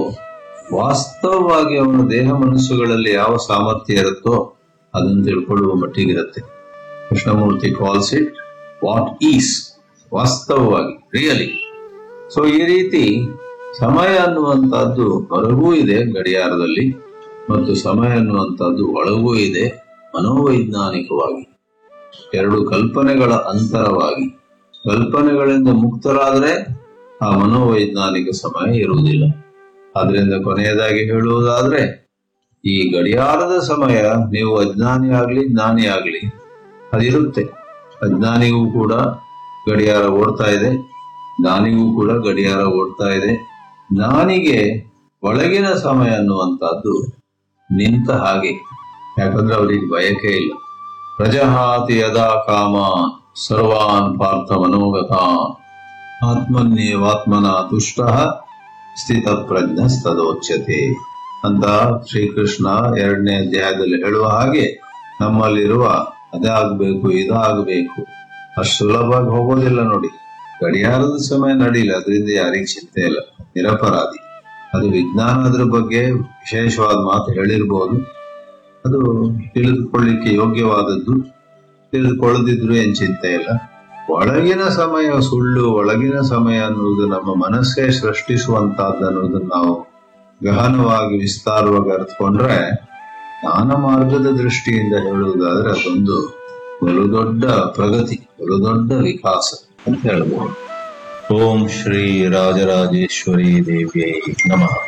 ವಾಸ್ತವವಾಗಿ ಅವನ ದೇಹ ಮನಸ್ಸುಗಳಲ್ಲಿ ಯಾವ ಸಾಮರ್ಥ್ಯ ಇರುತ್ತೋ ಅದನ್ನು ತಿಳ್ಕೊಳ್ಳುವ ಮಟ್ಟಿಗಿರುತ್ತೆ Krishnamurti calls it what is ವಾಸ್ತವವಾಗಿ ರಿಯಲಿ ಸೊ ಈ ರೀತಿ ಸಮಯ ಅನ್ನುವಂತಹದ್ದು ಹೊರಗೂ ಇದೆ ಗಡಿಯಾರದಲ್ಲಿ ಮತ್ತು ಸಮಯ ಅನ್ನುವಂತಹದ್ದು ಒಳಗೂ ಇದೆ ಮನೋವೈಜ್ಞಾನಿಕವಾಗಿ ಎರಡು ಕಲ್ಪನೆಗಳ ಅಂತರವಾಗಿ ಕಲ್ಪನೆಗಳಿಂದ ಮುಕ್ತರಾದರೆ ಆ ಮನೋವೈಜ್ಞಾನಿಕ ಸಮಯ ಇರುವುದಿಲ್ಲ ಆದ್ರಿಂದ ಕೊನೆಯದಾಗಿ ಹೇಳುವುದಾದ್ರೆ ಈ ಗಡಿಯಾರದ ಸಮಯ ನೀವು ಅಜ್ಞಾನಿ ಆಗ್ಲಿ ಜ್ಞಾನಿ ಆಗ್ಲಿ ಅದಿರುತ್ತೆ ಅಜ್ಞಾನಿಗೂ ಕೂಡ ಗಡಿಯಾರ ಓಡ್ತಾ ಇದೆ ಜ್ಞಾನಿಗೂ ಕೂಡ ಗಡಿಯಾರ ಓಡ್ತಾ ಇದೆ ಜ್ಞಾನಿಗೆ ಒಳಗಿನ ಸಮಯ ಅನ್ನುವಂತಹದ್ದು ನಿಂತ ಹಾಗೆ ಯಾಕಂದ್ರೆ ಅವರಿಗೆ ಬಯಕೆ ಇಲ್ಲ ಪ್ರಜಹಾತಿ ಯದಾ ಕಾಮ ಸರ್ವಾನ್ ಪಾರ್ಥ ಮನೋಗತ ಆತ್ಮನ್ಯೇವಾತ್ಮನ ತುಷ್ಟ ಸ್ಥಿತ ಪ್ರಜ್ಞಸ್ತದೋಚ್ಯತೆ ಅಂತ ಶ್ರೀಕೃಷ್ಣ ಎರಡನೇ ಅಧ್ಯಾಯದಲ್ಲಿ ಹೇಳುವ ಹಾಗೆ ನಮ್ಮಲ್ಲಿರುವ ಅದಾಗಬೇಕು ಇದಾಗಬೇಕು ಅಷ್ಟು ಸುಲಭವಾಗಿ ಹೋಗೋದಿಲ್ಲ ನೋಡಿ ಗಡಿಯಾರದ ಸಮಯ ನಡೀಲಿ ಅದರಿಂದ ಯಾರಿಗೂ ಚಿಂತೆ ಇಲ್ಲ ನಿರಪರಾಧಿ ಅದು ವಿಜ್ಞಾನ ಅದ್ರ ಬಗ್ಗೆ ವಿಶೇಷವಾದ ಮಾತು ಹೇಳಿರ್ಬೋದು ಅದು ತಿಳಿದುಕೊಳ್ಳಿಕ್ಕೆ ಯೋಗ್ಯವಾದದ್ದು ತಿಳಿದುಕೊಳ್ಳದಿದ್ರು ಏನ್ ಚಿಂತೆ ಇಲ್ಲ ಒಳಗಿನ ಸಮಯ ಸುಳ್ಳು ಒಳಗಿನ ಸಮಯ ಅನ್ನುವುದು ನಮ್ಮ ಮನಸ್ಸೇ ಸೃಷ್ಟಿಸುವಂತಹದ್ದು ಅನ್ನೋದನ್ನ ನಾವು ಗಹನವಾಗಿ ವಿಸ್ತಾರವಾಗಿ ಅರ್ಥಕೊಂಡ್ರೆ ಜ್ಞಾನ ಮಾರ್ಗದ ದೃಷ್ಟಿಯಿಂದ ಹೇಳುವುದಾದ್ರೆ ಅದೊಂದು ಬಲು ದೊಡ್ಡ ಪ್ರಗತಿ ಬಲು ದೊಡ್ಡ ವಿಕಾಸ ಅಂತ ಹೇಳ್ಬೋದು ಓಂ ಶ್ರೀ ರಾಜರಾಜೇಶ್ವರಿ ದೇವಿಯೈ ನಮಃ